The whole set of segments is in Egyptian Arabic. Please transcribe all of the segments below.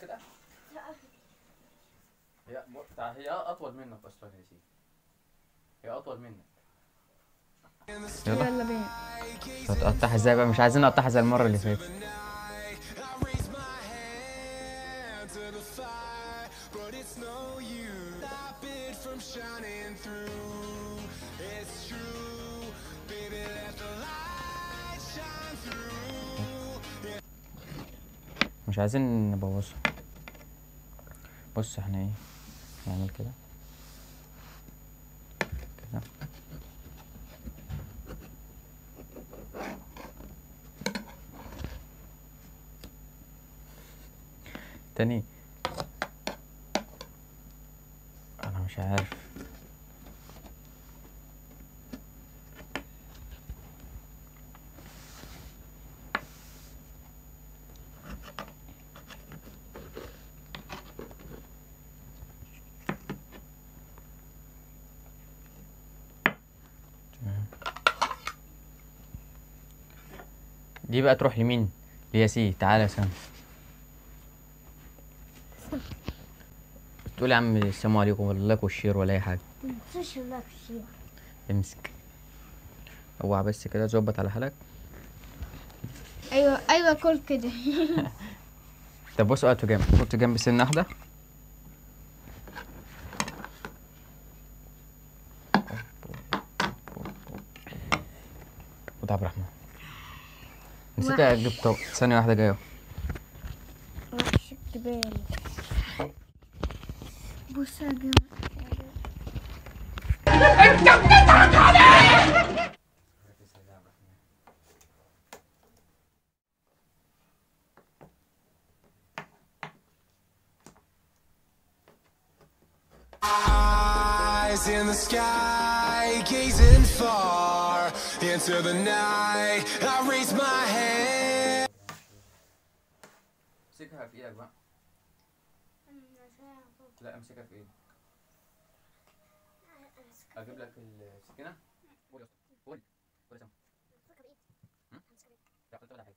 كده هي ب- تع- هي اطول منك اصلا يا سيدي هي اطول منك يلا يلا بينا هتقطعها ازاي بقى مش عايزين نقطعها زي المره اللي فاتت مش عايزين نبوظها بص احنا ايه نعمل كده كده تاني انا مش عارف تمام. دي بقى تروح لمين لياسين تعالى يا سام تقول يا عم السلام عليكم ولا لايك والشير ولا اي حاجه متنساش اللايك والشير امسك اوعى بس كده ظبط على حالك ايوه ايوه كل كده طب بص وقته جنب حط جنب سنه واحده خد عبد الرحمن نسيت اجيب طبق ثانيه واحده جايه وحش الجبال بص يا جماعة Eyes in the sky, gazing far into the night. I raise my hand. امسكها في ايدك بقى لا امسكها في ايدك اجيب لك السكينه قول يا اسطى قول قول يا سام هم؟ لا قلت ولا حاجه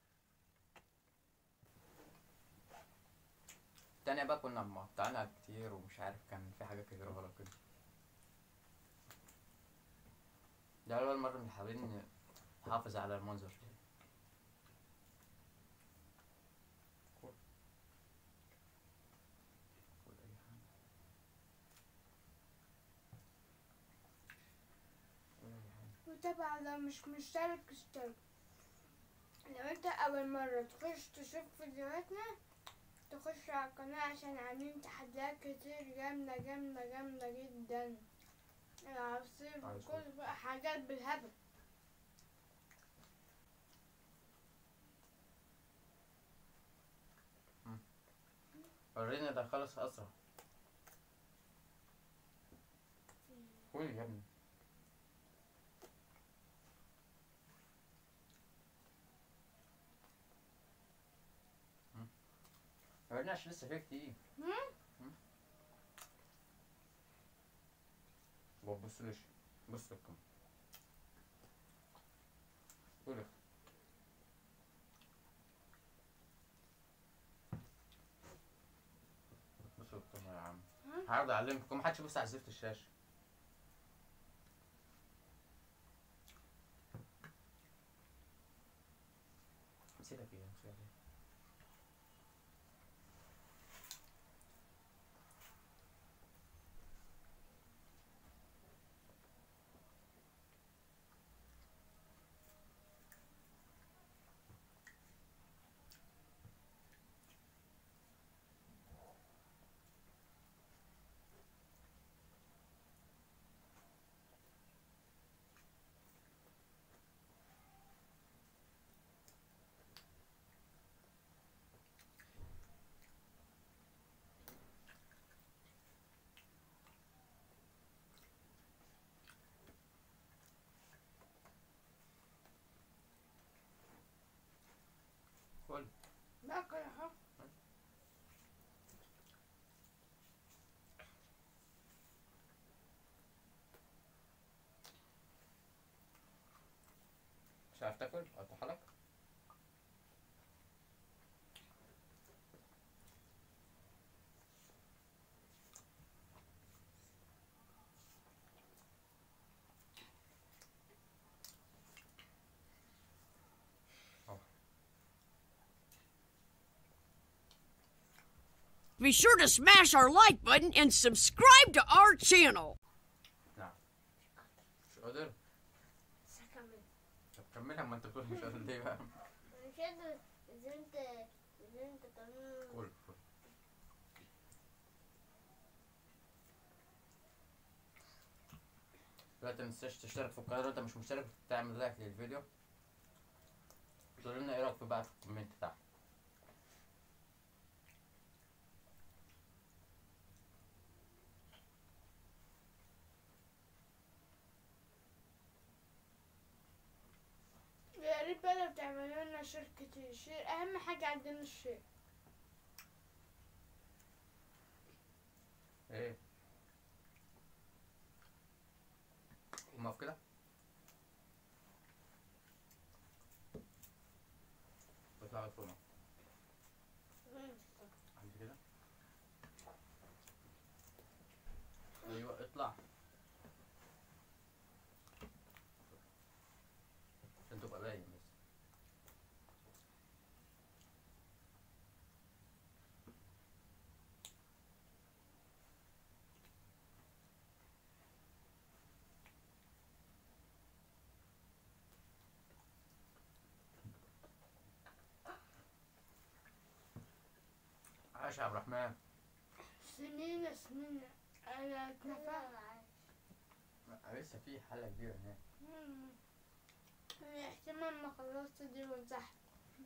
تانية بقى كنا مقطعينها كتير ومش عارف كان في حاجات كتير غلط كده ده أول مرة بنحاول نحافظ على المنظر كل كل أي حاجة كل أي حاجة وطبعا لو مش مشترك اشترك لو انت اول مرة تخش تشوف فيديوهاتنا تخش على القناة عشان عاملين تحديات كتير جامدة جامدة جامدة جدا العصير عايز وكل بقى حاجات بالهبل ورينا ده خلص أسرع قول يا ابني مم. وريناش لسه في كتير مم؟ ما تبصليش بص لكم قول يا أخي. بص لكم يا عم ها؟ هقعد اعلمكم محدش يبص على زفت الشاشه امسكها فيها امسكها فيها كل باكل اهو مش عارف تاكل اقطعها لك be sure to smash our like button and subscribe to our channel. مش قادر بس هكمل طب كملها ما انت بتقول مش قادر ليه بقى مش قادر ازاي انت ازاي انت تعمل قول قول. دلوقتي ما تنساش تشترك في القناة لو انت مش مشترك تعمل لايك للفيديو تقول لنا ايه رايك بقى في الكومنت تحت يا ريت بقى لو تعملوا لنا شركة الشير أهم حاجة عندنا الشير ايه قوم اقف كده اطلع فوق عندي كده ايوه اطلع عشان تبقى باين بس عاش يا عبد الرحمن سنين سنين أنا اتنفعت لسه في حلقة كبيرة هناك مم. أنا احتمال ما خلصت دي وانسحب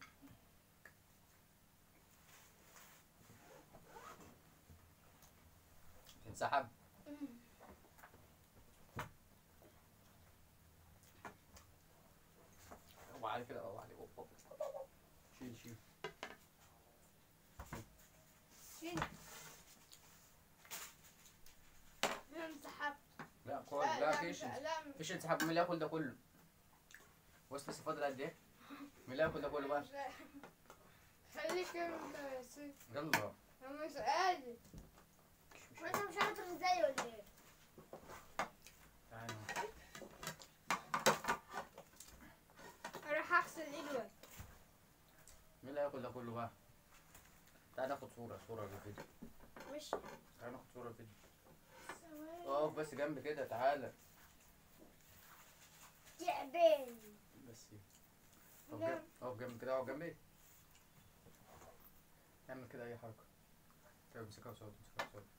تنسحب وعلي كده اه وعلي أوب، أوب. شيل شيل شيل أنا انسحبت لا كل لا مش- فيش لا مش- فيش انسحاب مين اللي ياكل ده كله بص لسه فاضل قد ايه مين اللي ياكل ده كله بقى مش- خليك انت يا سيدي يلا انا مش قادر وانت مش قادر ازاي ولا ايه؟ تعالى اروح اغسل ايدي مين اللي هياكل ده كله بقى تعالى ناخد صورة صورة للفيديو مش تعالى ناخد صورة للفيديو اقف بس جنب كده تعالى تعبان بس اقف جنب اقف جنب كده اقف جنبي اعمل كده اي حركة كده امسكها وصوت امسكها وصوت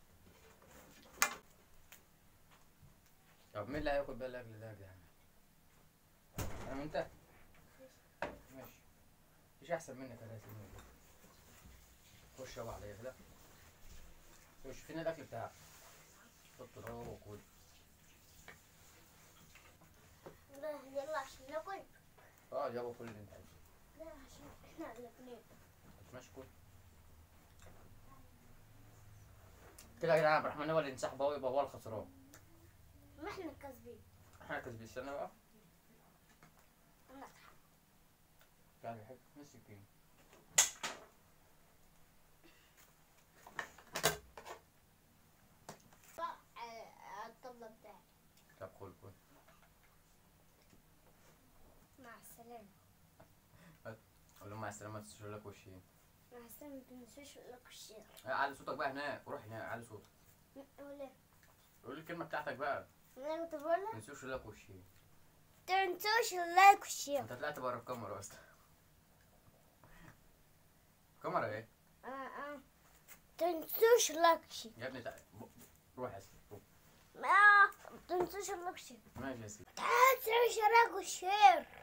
طب مين اللي هياكل بقى الاكل ده يا جدعان انا وانت ماشي مفيش احسن منك يا راسل خش يابا عليا كده خش فين الاكل بتاعك حط الرغبة وكل يلا عشان ناكل اه يابا كل اللي انت عايزه لا عشان احنا الاثنين ماشي كل كده يا جدعان عبد الرحمن هو اللي انسحب هو يبقى هو الخسران ما احنا الكسبين احنا كسبين استنى بقى انا تعالى يا حاج مسك كده اتحط على الطبلة بتاعي طب كل كل مع السلامة قول لهم مع السلامة ما تنسوش لك وشي مع السلامة متنسوش لك الشير علي صوتك بقى هناك روح هناك علي صوتك ولا قول الكلمة بتاعتك بقى انا كنت بقول ما لك تنسوش لك وشي تنسوش اللايك والشير انت طلعت بره الكاميرا اصلا كاميرا ايه اه اه تنسوش اللايك والشير يا ابني تعالى روح يا سيدي روح. اه تنسوش اللايك والشير ماشي يا سيدي تنسوش اللايك والشير